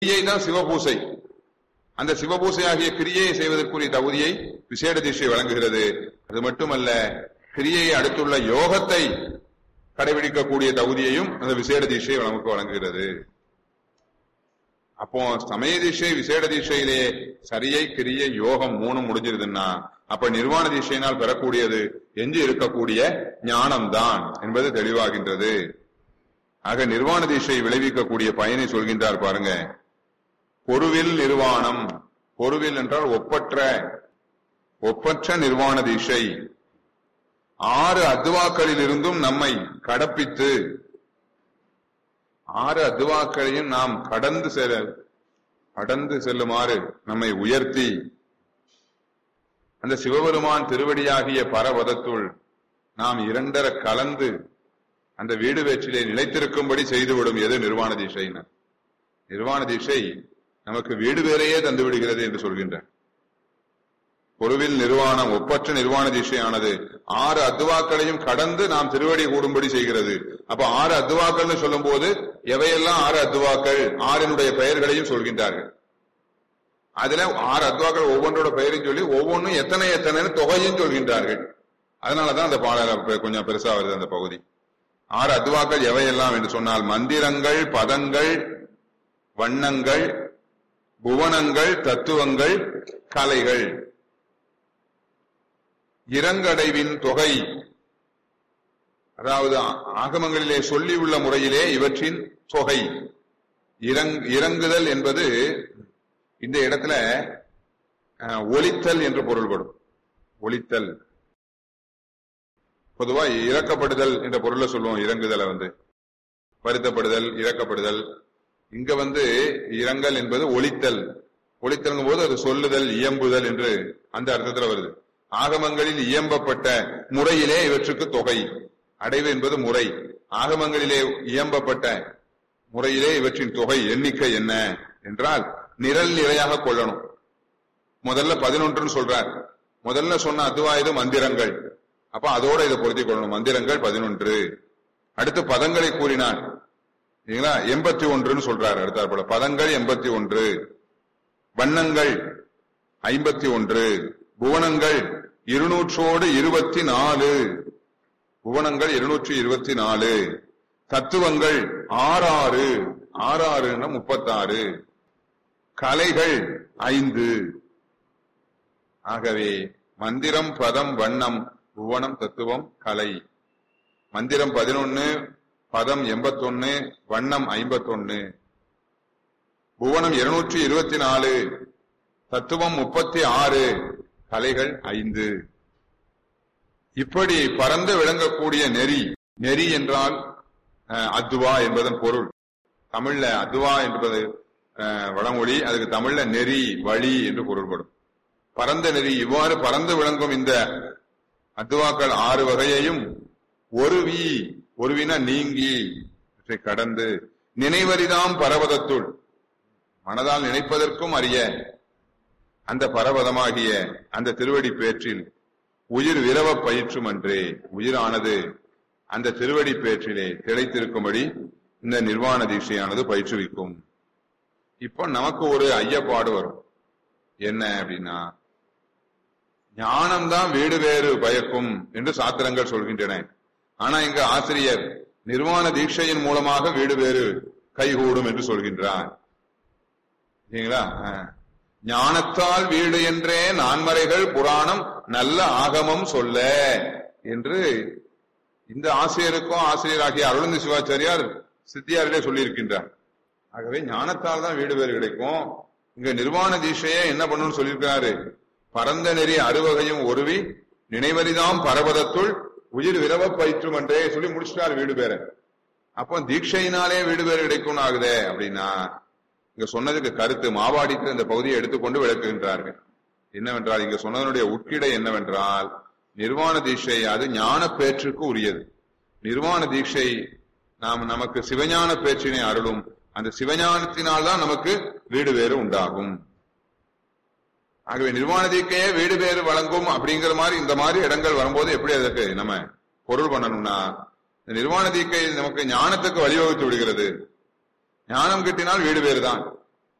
கிரியை தான் சிவபூசை அந்த சிவபூசை ஆகிய கிரியையை செய்வதற்குரிய தகுதியை விசேட தீட்சை வழங்குகிறது அது மட்டுமல்ல கிரியையை அடுத்துள்ள யோகத்தை கடைபிடிக்கக்கூடிய தகுதியையும் அந்த விசேட தீட்சை நமக்கு வழங்குகிறது அப்போ சமய தீட்சை விசேட தீட்சையிலே சரியை கிரியை யோகம் மூணும் முடிஞ்சிருதுன்னா அப்ப நிர்வாண தீட்சையினால் பெறக்கூடியது எஞ்சி இருக்கக்கூடிய ஞானம்தான் என்பது தெளிவாகின்றது ஆக நிர்வாண தீட்சை விளைவிக்கக்கூடிய பயனை சொல்கின்றார் பாருங்க பொருவில் நிர்வாணம் பொருவில் என்றால் ஒப்பற்ற ஒப்பற்ற நிர்வாண தீட்சை ஆறு அத்துவாக்களில் இருந்தும் நம்மை கடப்பித்து ஆறு அத்துவாக்களையும் நாம் கடந்து செல்ல கடந்து செல்லுமாறு நம்மை உயர்த்தி அந்த சிவபெருமான் திருவடியாகிய பரவதத்துள் நாம் இரண்டர கலந்து அந்த வீடு வேற்றிலே நிலைத்திருக்கும்படி செய்துவிடும் எது நிர்வாண தீட்சைன்னு நிர்வாண தீட்சை நமக்கு வீடு வேறையே தந்து விடுகிறது என்று சொல்கின்றார் பொருவில் நிர்வாணம் ஒப்பற்ற நிர்வாண தீட்சையானது ஆறு அத்துவாக்களையும் கடந்து நாம் திருவடி கூடும்படி செய்கிறது அப்ப ஆறு அத்துவாக்கள்னு சொல்லும் போது எவையெல்லாம் ஆறு அத்துவாக்கள் ஆறினுடைய பெயர்களையும் சொல்கின்றார்கள் அதுல ஆறு அத்துவாக்கள் ஒவ்வொன்றோட பெயரையும் சொல்லி ஒவ்வொன்றும் எத்தனை எத்தனைன்னு தொகையும் சொல்கின்றார்கள் அதனாலதான் அந்த பாடல கொஞ்சம் பெருசா வருது அந்த பகுதி ஆறு அத்துவாக்கள் எவையெல்லாம் என்று சொன்னால் மந்திரங்கள் பதங்கள் வண்ணங்கள் புவனங்கள் தத்துவங்கள் கலைகள் இறங்கடைவின் தொகை அதாவது ஆகமங்களிலே சொல்லியுள்ள முறையிலே இவற்றின் தொகை இறங் இறங்குதல் என்பது இந்த இடத்துல ஒலித்தல் என்று பொருள்படும் ஒலித்தல் பொதுவா இறக்கப்படுதல் என்ற பொருளை சொல்லுவோம் இறங்குதலை வந்து வருத்தப்படுதல் இறக்கப்படுதல் இங்க வந்து இரங்கல் என்பது ஒலித்தல் ஒலித்தல்ங்கும் போது அது சொல்லுதல் இயம்புதல் என்று அந்த அர்த்தத்துல வருது ஆகமங்களில் இயம்பப்பட்ட முறையிலே இவற்றுக்கு தொகை அடைவு என்பது முறை ஆகமங்களிலே இயம்பப்பட்ட முறையிலே இவற்றின் தொகை எண்ணிக்கை என்ன என்றால் நிரல் நிறையாக கொள்ளணும் முதல்ல பதினொன்றுன்னு சொல்றார் முதல்ல சொன்ன அதுவாயுது மந்திரங்கள் அப்ப அதோட இதை பொருத்திக் கொள்ளணும் மந்திரங்கள் பதினொன்று அடுத்து பதங்களை கூறினார் சரிங்களா எண்பத்தி ஒன்றுன்னு சொல்றாரு அடுத்தார் போல பதங்கள் எண்பத்தி ஒன்று வண்ணங்கள் ஐம்பத்தி ஒன்று புவனங்கள் இருநூற்றோடு இருபத்தி நாலு புவனங்கள் இருநூற்றி இருபத்தி நாலு தத்துவங்கள் ஆறாறு ஆறாறுன்னா முப்பத்தாறு கலைகள் ஐந்து ஆகவே மந்திரம் பதம் வண்ணம் புவனம் தத்துவம் கலை மந்திரம் பதினொன்னு பதம் எண்பத்தொன்னு வண்ணம் ஐம்பத்தொன்னு புவனம் இருநூற்றி இருபத்தி நாலு தத்துவம் முப்பத்தி ஆறு கலைகள் ஐந்து இப்படி பறந்து விளங்கக்கூடிய நெறி நெறி என்றால் அத்துவா என்பதன் பொருள் தமிழ்ல அத்துவா என்பது வடமொழி அதுக்கு தமிழ்ல நெறி வழி என்று பொருள்படும் பரந்த நெறி இவ்வாறு பறந்து விளங்கும் இந்த அத்துவாக்கள் ஆறு வகையையும் ஒருவி ஒருவின நீங்கி கடந்து நினைவரிதாம் பரவதத்துள் மனதால் நினைப்பதற்கும் அறிய அந்த பரவதமாகிய அந்த திருவடி பேற்றில் உயிர் விரவ பயிற்றும் அன்றே உயிரானது அந்த திருவடி பேற்றிலே திளைத்திருக்கும்படி இந்த நிர்வாண தீட்சையானது பயிற்றுவிக்கும் இப்போ நமக்கு ஒரு ஐயப்பாடு வரும் என்ன அப்படின்னா ஞானம்தான் வீடு வேறு பயக்கும் என்று சாத்திரங்கள் சொல்கின்றன ஆனா இங்க ஆசிரியர் நிர்வாண தீட்சையின் மூலமாக வீடு வேறு கைகூடும் என்று சொல்கின்றார் சரிங்களா ஞானத்தால் வீடு என்றே நான்மறைகள் புராணம் நல்ல ஆகமம் சொல்ல என்று இந்த ஆசிரியருக்கும் ஆசிரியராகிய அருளந்தி சிவாச்சாரியார் சித்தியாரிலே சொல்லியிருக்கின்றார் ஆகவே ஞானத்தால் தான் வீடு பேர் கிடைக்கும் இங்க நிர்வாண தீட்சையே என்ன பண்ணணும்னு சொல்லியிருக்கிறாரு பரந்த நெறி அறுவகையும் ஒருவி நினைவரிதாம் பரவதத்துள் உயிர் விரவ பயிற்றும் என்றே சொல்லி முடிச்சிட்டாரு வீடு பேர அப்போ தீட்சையினாலே வீடு பேர் கிடைக்கும்னு ஆகுதே அப்படின்னா இங்க சொன்னதுக்கு கருத்து மாவாடிக்கு இந்த பகுதியை எடுத்துக்கொண்டு விளக்குகின்றார்கள் என்னவென்றால் இங்க சொன்னதனுடைய உட்கிடை என்னவென்றால் நிர்வாண தீட்சை அது ஞான பேற்றுக்கு உரியது நிர்வாண தீட்சை நாம் நமக்கு சிவஞான பேச்சினை அருளும் அந்த சிவஞானத்தினால் தான் நமக்கு வீடு வேறு உண்டாகும் ஆகவே நிர்வாண தீக்கையே வீடு வேறு வழங்கும் அப்படிங்கிற மாதிரி இந்த மாதிரி இடங்கள் வரும்போது எப்படி அதற்கு நம்ம பொருள் பண்ணணும்னா இந்த நிர்வாண தீக்கை நமக்கு ஞானத்துக்கு வழிவகுத்து விடுகிறது ஞானம் கிட்டினால் வீடு வேறு தான்